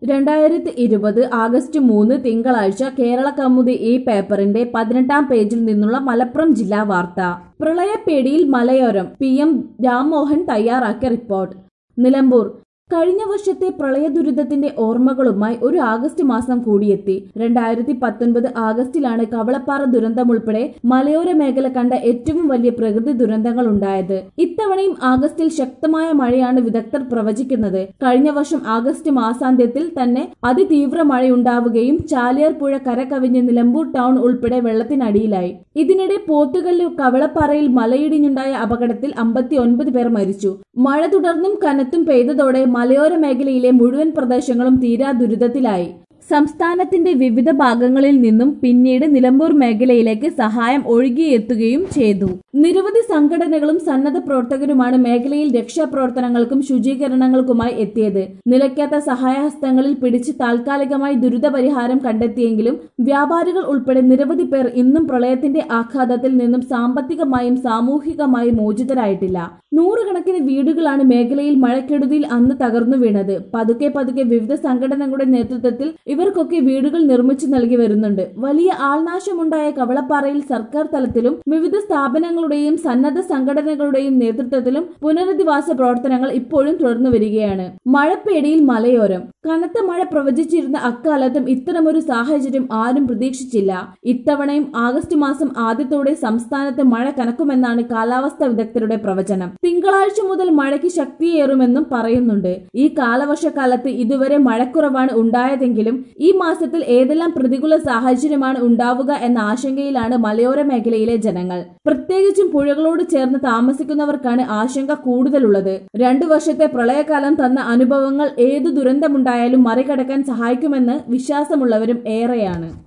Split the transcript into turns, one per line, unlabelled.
രണ്ടായിരത്തി ഇരുപത് ആഗസ്റ്റ് മൂന്ന് തിങ്കളാഴ്ച കേരള കൗമുദി ഈ പേപ്പറിന്റെ പതിനെട്ടാം പേജിൽ നിന്നുള്ള മലപ്പുറം ജില്ലാ വാർത്ത പ്രളയപ്പേടിയിൽ മലയോരം പി എം രാംമോഹൻ തയ്യാറാക്കിയ റിപ്പോർട്ട് നിലമ്പൂർ കഴിഞ്ഞ വർഷത്തെ പ്രളയ ദുരിതത്തിന്റെ ഓർമ്മകളുമായി ഒരു ആഗസ്റ്റ് മാസം കൂടിയെത്തി രണ്ടായിരത്തി പത്തൊൻപത് ആഗസ്റ്റിലാണ് കവളപ്പാറ ദുരന്തം ഉൾപ്പെടെ മലയോര മേഖല കണ്ട ഏറ്റവും വലിയ പ്രകൃതി ദുരന്തങ്ങൾ ഉണ്ടായത് ഇത്തവണയും ആഗസ്റ്റിൽ ശക്തമായ മഴയാണ് വിദഗ്ധർ പ്രവചിക്കുന്നത് കഴിഞ്ഞ വർഷം ആഗസ്റ്റ് മാസാന്ത്യത്തിൽ തന്നെ അതിതീവ്ര മഴയുണ്ടാവുകയും ചാലിയാർ പുഴ കരകവിഞ്ഞ് നിലമ്പൂർ ടൗൺ ഉൾപ്പെടെ വെള്ളത്തിനടിയിലായി ഇതിനിടെ പോത്തുകല്ല് കവളപ്പാറയിൽ മലയിടിഞ്ഞുണ്ടായ അപകടത്തിൽ അമ്പത്തി ഒൻപത് പേർ മരിച്ചു മഴ തുടർന്നും കനത്തും പെയ്തതോടെ മലയോര മേഖലയിലെ മുഴുവൻ പ്രദേശങ്ങളും തീരാ ദുരിതത്തിലായി സംസ്ഥാനത്തിന്റെ വിവിധ ഭാഗങ്ങളിൽ നിന്നും പിന്നീട് നിലമ്പൂർ മേഖലയിലേക്ക് സഹായം ഒഴുകിയെത്തുകയും ചെയ്തു നിരവധി സംഘടനകളും സന്നദ്ധ പ്രവർത്തകരുമാണ് മേഖലയിൽ രക്ഷാപ്രവർത്തനങ്ങൾക്കും ശുചീകരണങ്ങൾക്കുമായി എത്തിയത് നിലയ്ക്കാത്ത സഹായഹസ്തങ്ങളിൽ പിടിച്ച് താൽക്കാലികമായി ദുരിതപരിഹാരം കണ്ടെത്തിയെങ്കിലും വ്യാപാരികൾ ഉൾപ്പെടെ നിരവധി പേർ ഇന്നും പ്രളയത്തിന്റെ ആഘാതത്തിൽ നിന്നും സാമ്പത്തികമായും സാമൂഹികമായും മോചിതരായിട്ടില്ല നൂറുകണക്കിന് വീടുകളാണ് മേഖലയിൽ മഴക്കെടുതിയിൽ അന്ന് തകർന്നു വീണത് പതുക്കെ പതുക്കെ വിവിധ സംഘടനകളുടെ നേതൃത്വത്തിൽ ഇവർക്കൊക്കെ വീടുകൾ നിർമ്മിച്ചു നൽകി വരുന്നുണ്ട് വലിയ ആൾനാശമുണ്ടായ കവളപ്പാറയിൽ സർക്കാർ തലത്തിലും വിവിധ സ്ഥാപനങ്ങളുടെയും സന്നദ്ധ സംഘടനകളുടെയും നേതൃത്വത്തിലും പുനരധിവാസ പ്രവർത്തനങ്ങൾ ഇപ്പോഴും തുടർന്നു വരികയാണ് മഴപ്പേടിയിൽ മലയോരം കനത്ത മഴ പ്രവചിച്ചിരുന്ന അക്കാലത്തും ഇത്തരമൊരു സാഹചര്യം ആരും പ്രതീക്ഷിച്ചില്ല ഇത്തവണയും ആഗസ്റ്റ് മാസം ആദ്യത്തോടെ സംസ്ഥാനത്ത് മഴ കനക്കുമെന്നാണ് കാലാവസ്ഥാ വിദഗ്ധരുടെ പ്രവചനം തിങ്കളാഴ്ച മുതൽ മഴയ്ക്ക് ശക്തിയേറുമെന്നും പറയുന്നുണ്ട് ഈ കാലവർഷക്കാലത്ത് ഇതുവരെ മഴക്കുറവാണ് ഉണ്ടായതെങ്കിലും ഈ മാസത്തിൽ ഏതെല്ലാം പ്രതികൂല സാഹചര്യമാണ് ഉണ്ടാവുക എന്ന ആശങ്കയിലാണ് മലയോര മേഖലയിലെ ജനങ്ങൾ പ്രത്യേകിച്ചും പുഴകളോട് ചേർന്ന് താമസിക്കുന്നവർക്കാണ് ആശങ്ക കൂടുതലുള്ളത് രണ്ടു വർഷത്തെ പ്രളയകാലം തന്ന അനുഭവങ്ങൾ ഏതു ദുരന്തമുണ്ടായാലും മറികടക്കാൻ സഹായിക്കുമെന്ന് വിശ്വാസമുള്ളവരും ഏറെയാണ്